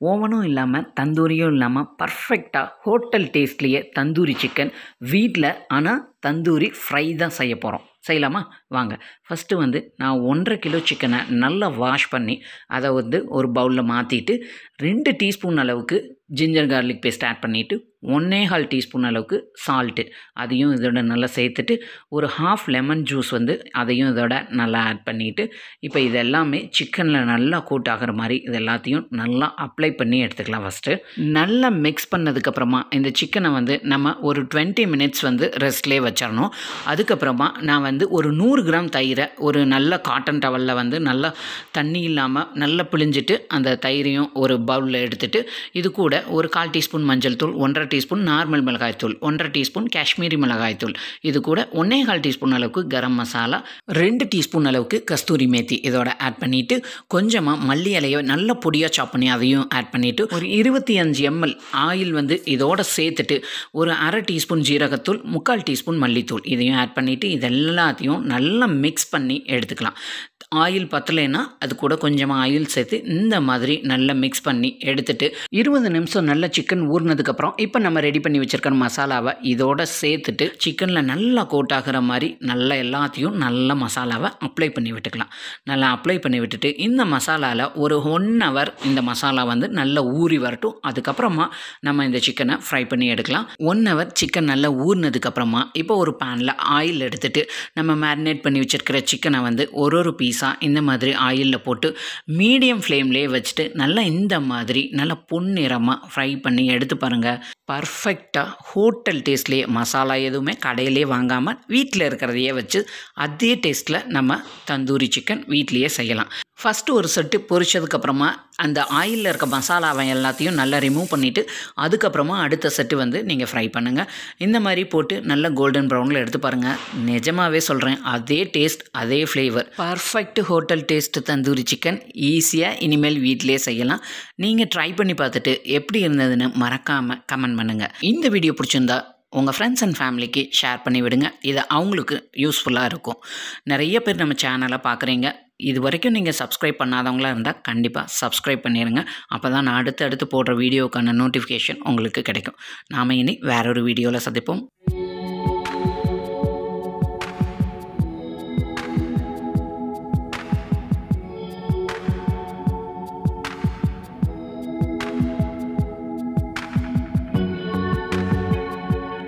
ஓவனும் இல்லாமல் தந்தூரியும் இல்லாமல் பர்ஃபெக்டாக ஹோட்டல் டேஸ்ட்லேயே தந்தூரி சிக்கன் வீட்டில் ஆனால் தந்தூரி ஃப்ரை தான் செய்ய போகிறோம் செய்யலாமா வாங்க ஃபஸ்ட்டு வந்து நான் ஒன்றரை கிலோ சிக்கனை நல்லா வாஷ் பண்ணி அதை வந்து ஒரு பவுலில் மாற்றிட்டு ரெண்டு டீஸ்பூன் அளவுக்கு ஜிஞ்சர் கார்லிக் பேஸ்ட் ஆட் பண்ணிவிட்டு ஒன்னே கால் டீஸ்பூன் அளவுக்கு சால்ட்டு அதையும் இதோட நல்லா சேர்த்துட்டு ஒரு ஹாஃப் லெமன் ஜூஸ் வந்து அதையும் இதோட நல்லா ஆட் பண்ணிவிட்டு இப்போ இது எல்லாமே சிக்கனில் நல்லா கோட் ஆகிற மாதிரி இது எல்லாத்தையும் நல்லா அப்ளை பண்ணி எடுத்துக்கலாம் ஃபஸ்ட்டு நல்லா மிக்ஸ் பண்ணதுக்கப்புறமா இந்த சிக்கனை வந்து நம்ம ஒரு டுவெண்ட்டி மினிட்ஸ் வந்து ரெஸ்ட்லேயே வச்சிடணும் அதுக்கப்புறமா நான் வந்து ஒரு நூறு கிராம் தயிரை ஒரு நல்ல காட்டன் டவலில் வந்து நல்லா தண்ணி இல்லாமல் நல்லா பிழிஞ்சிட்டு அந்த தயிரையும் ஒரு பவுலில் எடுத்துட்டு இது கூட ஒரு கால் டீஸ்பூன் மஞ்சள் தூள் ஒன்றரை டீஸ்பூன் நார்மல் மிளகாய்த்தூள் ஒன்றரை டீஸ்பூன் காஷ்மீரி மிளகாய்த்தூள் இது கூட ஒன்றே கால் டீஸ்பூன் அளவுக்கு கரம் மசாலா ரெண்டு டீஸ்பூன் அளவுக்கு கஸ்தூரி மேத்தி இதோட ஆட் பண்ணிவிட்டு கொஞ்சமாக மல்லி இலையை நல்ல பொடியாக சாப் பண்ணி அதையும் ஆட் பண்ணிவிட்டு ஒரு இருபத்தி அஞ்சு எம்எல் ஆயில் வந்து இதோட சேர்த்துட்டு ஒரு அரை டீஸ்பூன் ஜீரகத்தூள் முக்கால் டீஸ்பூன் மல்லித்தூள் இதையும் ஆட் பண்ணிவிட்டு இது எல்லாத்தையும் நல்லா மிக்ஸ் பண்ணி எடுத்துக்கலாம் ஆயில் பத்தலைன்னா அது கூட கொஞ்சமாக ஆயில் சேர்த்து இந்த மாதிரி நல்லா மிக்ஸ் பண்ணி எடுத்துட்டு இருபது நிமிஷம் நல்லா சிக்கன் ஊறினதுக்கப்புறம் இப்போ நம்ம ரெடி பண்ணி வச்சுருக்கிற மசாலாவை இதோட சேர்த்துட்டு சிக்கனில் நல்லா கோட் ஆகிற மாதிரி நல்லா எல்லாத்தையும் நல்ல மசாலாவை அப்ளை பண்ணி விட்டுக்கலாம் நல்லா அப்ளை பண்ணி விட்டுட்டு இந்த மசாலாவில் ஒரு ஒன் ஹவர் இந்த மசாலா வந்து நல்லா ஊறி வரட்டும் அதுக்கப்புறமா நம்ம இந்த சிக்கனை ஃப்ரை பண்ணி எடுக்கலாம் ஒன் ஹவர் சிக்கன் நல்லா ஊறினதுக்கப்புறமா இப்போ ஒரு பேனில் ஆயில் எடுத்துட்டு நம்ம மேரினேட் பண்ணி வச்சுருக்கிற சிக்கனை வந்து ஒரு ஒரு பீஸாக இந்த மாதிரி ஆயிலில் போட்டு மீடியம் ஃப்ளேம்லேயே வச்சுட்டு நல்லா இந்த மாதிரி நல்லா பொன்னிறமாக ஃப்ரை பண்ணி எடுத்து பாருங்கள் பர்ஃபெக்டாக ஹோட்டல் டேஸ்ட்லேயே மசாலா எதுவுமே கடையிலே வாங்காமல் வீட்டில் இருக்கிறதையே வச்சு அதே டேஸ்ட்டில் நம்ம தந்தூரி சிக்கன் வீட்லேயே செய்யலாம் ஃபஸ்ட்டு ஒரு செட்டு பொரிச்சதுக்கப்புறமா அந்த ஆயிலில் இருக்க மசாலாவை எல்லாத்தையும் நல்லா ரிமூவ் பண்ணிவிட்டு அதுக்கப்புறமா அடுத்த செட்டு வந்து நீங்கள் ஃப்ரை பண்ணுங்கள் இந்த மாதிரி போட்டு நல்ல கோல்டன் ப்ரௌனில் எடுத்து பாருங்கள் நிஜமாகவே சொல்கிறேன் அதே டேஸ்ட் அதே flavour perfect hotel taste tandoori chicken ஈஸியாக இனிமேல் வீட்டிலே செய்யலாம் நீங்கள் ட்ரை பண்ணி பார்த்துட்டு எப்படி இருந்ததுன்னு மறக்காமல் கமெண்ட் பண்ணுங்கள் இந்த வீடியோ பிடிச்சிருந்தா உங்கள் ஃப்ரெண்ட்ஸ் அண்ட் ஃபேமிலிக்கு ஷேர் பண்ணி விடுங்க இது அவங்களுக்கு யூஸ்ஃபுல்லாக இருக்கும் நிறைய பேர் நம்ம சேனலை பார்க்குறீங்க இது வரைக்கும் நீங்கள் சப்ஸ்கிரைப் பண்ணாதவங்களாக இருந்தால் கண்டிப்பாக சப்ஸ்கிரைப் பண்ணிடுங்க அப்போ தான் நான் அடுத்து அடுத்து போடுற வீடியோக்கான நோட்டிஃபிகேஷன் உங்களுக்கு கிடைக்கும் நாம் இனி வேறொரு வீடியோவில் சந்திப்போம்